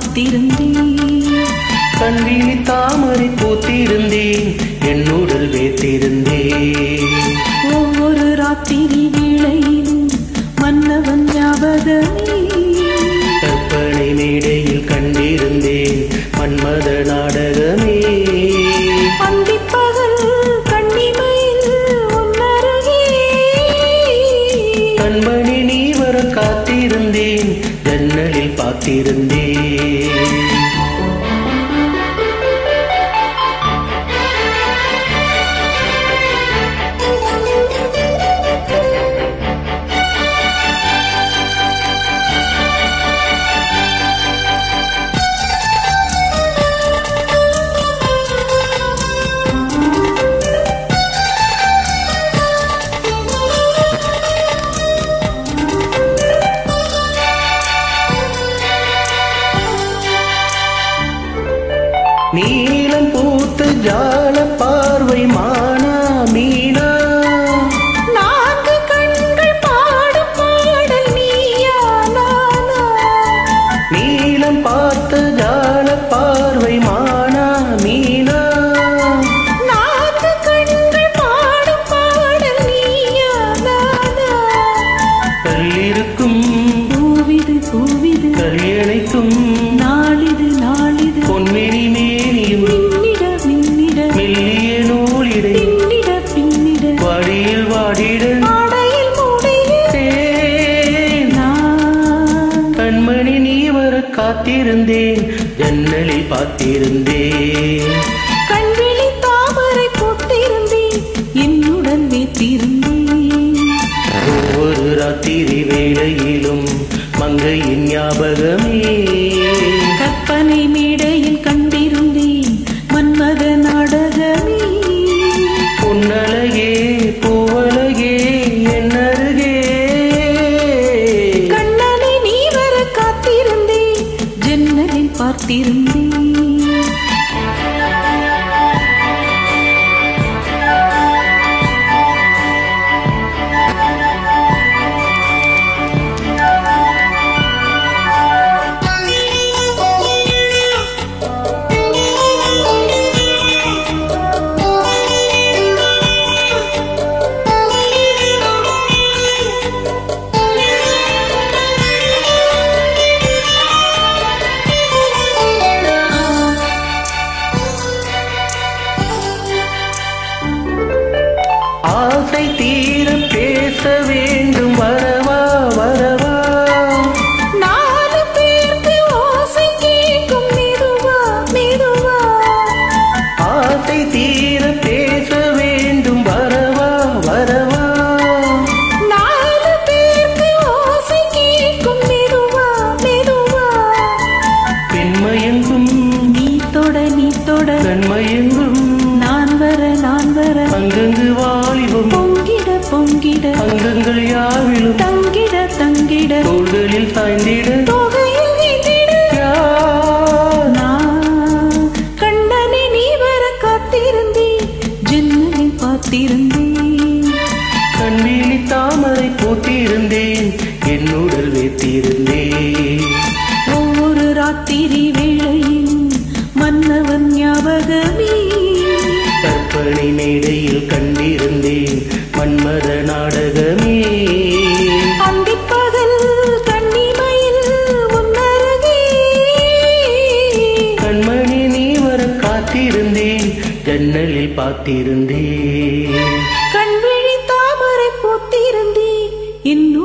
பார்த்திருந்தேன் கண்விழி தாமரை பூத்திருந்தேன் என்னுடல் வேத்திருந்தேன் ஒவ்வொரு ராத்திரி வேளையிலும் மன்னவன் ஞாபகமே கற்பனை மேடையில் கண்டிருந்தேன் மன்மத நாடகமே அந்திப்பகல் கண்ணிமையில் உன்னருகே கண்மணி நீ வர காத்திருந்தேன் ஜன்னலில் பார்த்திருந்தேன் நீலம் பூத்த ஜால பார்வை மானா மீனா நான்கு கண்கள் பாடும் பாடல் நீயா நானா நீலம் பார்த்த ஜால பார்வை மானா மீனா நான்கு கண்கள் பாடும் பாடல் நீயா நானா கல்லிருக்கும் பூவிது பூவிது கல்யணைக்கும் நாளிது நாளிது பொன்மினி மேனியும் மின்னிட மின்னிட மெல்லிய நூலிடை பின்னிட பின்னிட வாடியில் வாடிட ஆடையில் மூடையில் தேன். நான் கண்மணி நீ வர காத்திருந்தேன் ஜன்னலில் பார்த்திருந்தேன் கண்விழி தாமரை போட்டிருந்தேன் என்னுடன் வைத்திருந்தேன் ஒவ்வொரு ராத்திரி வேளையிலும் மங்கையின் ஞாபகமே கற்பனை மேடையில் கண்டிருந்தேன் மன்மத நாடகமே பொன்னழகே பூவழகே என்னருகே கண்ணனை நீ வர காத்திருந்தேன் ஜன்னலில் பார்த்திருந்தேன் ஆசை தீர பேச வேண்டும் வரவா வரவா நாலு பேருக்கு ஓசை கேட்கும் மெதுவா மெதுவா ஆசை தீர பேச வேண்டும் வரவா வரவா நாலு பேருக்கு ஓசை கேட்கும் மெதுவா மெதுவா பெண்மயங்கும் நீ தொட நீ தொட கண்மயங்கும் நான் வர நான் வர அங்கங்கு வாலிபம் பொங்கிட பொங்கிட அங்கங்கள் யாவிலும் தங்கிட தங்கிட தோள்களில் சாய்ந்திட தொகையில் வீழ்ந்திட யார் நான் கண்ணனை நீ வர காத்திருந்தேன் ஜன்னலில் பார்த்திருந்தேன் கண்விழி தாமரை போட்டிருந்தேன் என்னுடல் வைத்திருந்தேன் ஒவ்வொரு ராத்திரி வேளையில் மன்னவன் ஞாபகமே கற்பனை மேடையில் கண்டிருந்தேன் மன்மத நாடகமே அந்திப்பகல் கண்ணிமையில் உன்னருகே கண்மணி நீ வர காத்திருந்தேன் ஜன்னலில் பார்த்திருந்தேன் கண்விழி தாமரை பூத்திருந்தேன் என்